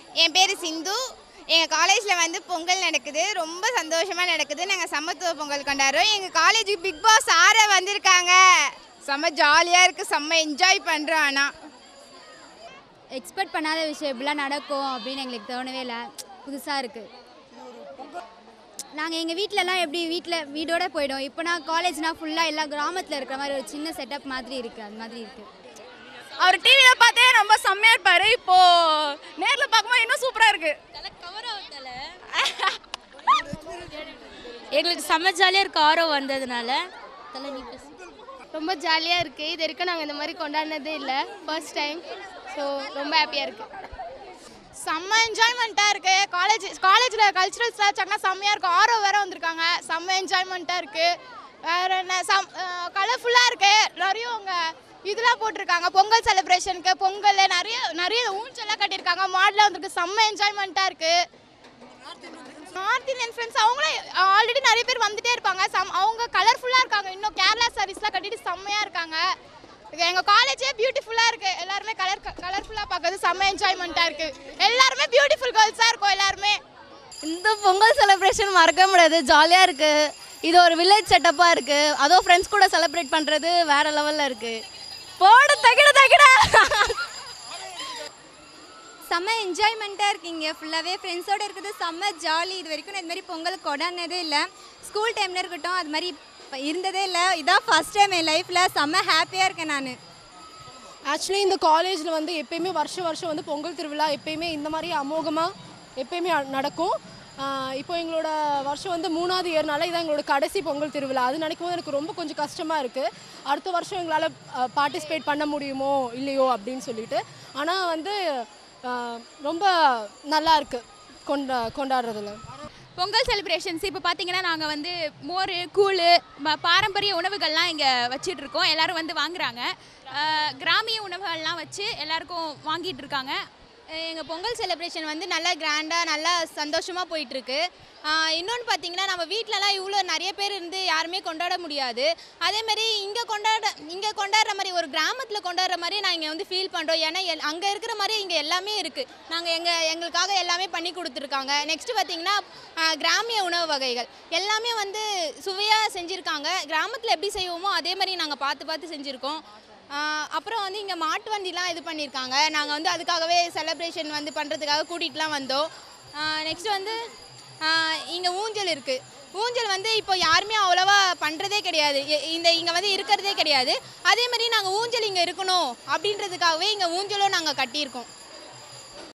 என் பேர் சிந்து எங்கள் காலேஜில் வந்து பொங்கல் நடக்குது ரொம்ப சந்தோஷமாக நடக்குது நாங்கள் சமத்துவ பொங்கல் கொண்டாடுறோம் எங்கள் காலேஜுக்கு பிக் பாஸ் ஆற வந்திருக்காங்க செம்ம ஜாலியாக இருக்குது செம்ம என்ஜாய் பண்ணுறோம் ஆனால் எக்ஸ்பெக்ட் பண்ணாத விஷயம் இப்படிலாம் நடக்கும் அப்படின்னு எங்களுக்கு தோணவே இல்லை புதுசாக இருக்குது நாங்கள் எங்கள் வீட்டிலலாம் எப்படி வீட்டில் வீடோட போயிடும் இப்போ நான் காலேஜ்னால் ஃபுல்லாக எல்லா கிராமத்தில் இருக்கிற மாதிரி ஒரு சின்ன செட்டப் மாதிரி இருக்குது அது மாதிரி இருக்குது அவர் டிவியில் பார்த்தே ரொம்ப செம்மையாக இருப்பார் இப்போ நேரில் பார்க்கும்போது இன்னும் சூப்பராக இருக்கு எங்களுக்கு செம்ம ஜாலியாக இருக்கு ஆர்வம் வந்ததுனால தலை நீ பேசு. ரொம்ப ஜாலியாக இருக்குது இது வரைக்கும் நாங்கள் இந்த மாதிரி கொண்டாடினதே இல்லை ஃபர்ஸ்ட் டைம் ஸோ ரொம்ப ஹாப்பியாக இருக்குது செம்ம என்ஜாய்மெண்ட்டாக இருக்குது காலேஜ் காலேஜில் கல்ச்சுரல்ஸ்லாம் வச்சாங்கன்னா செம்மையாக இருக்கும் ஆரோ வேற வந்திருக்காங்க செம்ம என்ஜாய்மெண்ட்டாக இருக்குது வேறு என்ன சம் கலர்ஃபுல்லாக இருக்குது நிறைய அவங்க இதெல்லாம் போட்டிருக்காங்க பொங்கல் செலிப்ரேஷனுக்கு பொங்கல் நிறைய நிறைய ஊஞ்சல்லாம் கட்டியிருக்காங்க மாடலாக வந்திருக்கு செம்ம என்ஜாய்மெண்ட்டாக இருக்குது நார்த் இந்தியன் ஃப்ரெண்ட்ஸ் அவங்களே ஆல்ரெடி நிறைய பேர் வந்துட்டே இருப்பாங்க சம் அவங்க கலர்ஃபுல்லாக இருக்காங்க இன்னும் கேரளா சாரீஸ்லாம் கட்டிட்டு செம்மையாக இருக்காங்க எங்கள் காலேஜே பியூட்டிஃபுல்லாக இருக்குது எல்லாருமே கலர் கலர்ஃபுல்லாக பார்க்கறது செம்ம என்ஜாய்மெண்ட்டாக இருக்குது எல்லாருமே பியூட்டிஃபுல் கேர்ள்ஸாக இருக்கும் எல்லாருமே இந்த பொங்கல் செலிப்ரேஷன் மறக்க முடியாது ஜாலியாக இருக்கு இது ஒரு வில்லேஜ் செட்டப்பாக இருக்கு அதுவும் ஃப்ரெண்ட்ஸ் கூட செலிப்ரேட் பண்ணுறது வேற லெவலில் இருக்கு போடு தகிட தகிட செம்ம என்ஜாய்மெண்ட்டாக இருக்கீங்க ஃபுல்லாகவே ஃப்ரெண்ட்ஸோடு இருக்கிறது செம்ம ஜாலி இது வரைக்கும் நான் இது மாதிரி பொங்கல் கொண்டாடினதே இல்லை ஸ்கூல் டைமில் இருக்கட்டும் அது மாதிரி இப்ப இருந்ததே இல்லை இதான் ஃபஸ்ட் டைம் என் லைஃப்பில் செம்ம ஹாப்பியாக இருக்கேன் நான் ஆக்சுவலி இந்த காலேஜில் வந்து எப்பயுமே வருஷம் வருஷம் வந்து பொங்கல் திருவிழா எப்பயுமே இந்த மாதிரி அமோகமாக எப்பயுமே அ- நடக்கும் ஆஹ் இப்போ எங்களோட வருஷம் வந்து மூணாவது இயர்னால இதான் எங்களோட கடைசி பொங்கல் திருவிழா அது நினைக்கும் போது எனக்கு ரொம்ப கொஞ்சம் கஷ்டமாக இருக்குது அடுத்த வருஷம் எங்களால் பார்ட்டிசிபேட் பண்ண முடியுமோ இல்லையோ அப்படின்னு சொல்லிட்டு ஆனால் வந்து ஆஹ் ரொம்ப நல்லா இருக்குது கொண்டா கொண்டாடுறதுல பொங்கல் செலிப்ரேஷன்ஸ் இப்போ பார்த்தீங்கன்னா நாங்கள் வந்து மோர் கூழ் ப- பாரம்பரிய உணவுகள்லாம் இங்கே வச்சிட்டு இருக்கோம் எல்லாரும் வந்து வாங்குறாங்க அஹ், கிராமிய உணவுகள்லாம் வச்சு எல்லாருக்கும் வாங்கிட்டு இருக்காங்க எங்கள் பொங்கல் செலிப்ரேஷன் வந்து நல்லா கிராண்டாக நல்லா சந்தோஷமாக போயிட்டுருக்கு இன்னொன்று பார்த்தீங்கன்னா நம்ம வீட்டிலலாம் இவ்வளோ நிறைய பேர் இருந்து யாருமே கொண்டாட முடியாது அதேமாரி இங்கே கொண்டாட இங்கே கொண்டாடுற மாதிரி ஒரு கிராமத்தில் கொண்டாடுற மாதிரி நான் இங்கே வந்து ஃபீல் பண்ணுறோம் ஏன்னா எல் அங்கே இருக்கிற மாதிரி இங்கே எல்லாமே இருக்குது நாங்கள் எங்கள் எங்களுக்காக எல்லாமே பண்ணி கொடுத்துருக்காங்க நெக்ஸ்ட்டு பார்த்தீங்கன்னா ஆஹ், கிராமிய உணவு வகைகள் எல்லாமே வந்து சுவையாக செஞ்சுருக்காங்க கிராமத்தில் எப்படி செய்வோமோ அதே மாதிரி நாங்கள் பார்த்து பார்த்து செஞ்சுருக்கோம் ஆஹ் அப்புறம் வந்து இங்கே மாட்டு வண்டிலாம் இது பண்ணியிருக்காங்க நாங்கள் வந்து அதுக்காகவே செலிப்ரேஷன் வந்து பண்ணுறதுக்காக கூட்டிகிட்டுலாம் வந்தோம் நெக்ஸ்ட் வந்து இங்கே ஊஞ்சல் இருக்குது ஊஞ்சல் வந்து இப்போ யாருமே அவ்வளோவா பண்ணுறதே கிடையாது எ- இந்த இங்கே வந்து இருக்கிறதே கிடையாது அதே மாதிரி நாங்கள் ஊஞ்சல் இங்கே இருக்கணும் அப்படின்றதுக்காகவே இங்கே ஊஞ்சலும் நாங்கள் கட்டியிருக்கோம்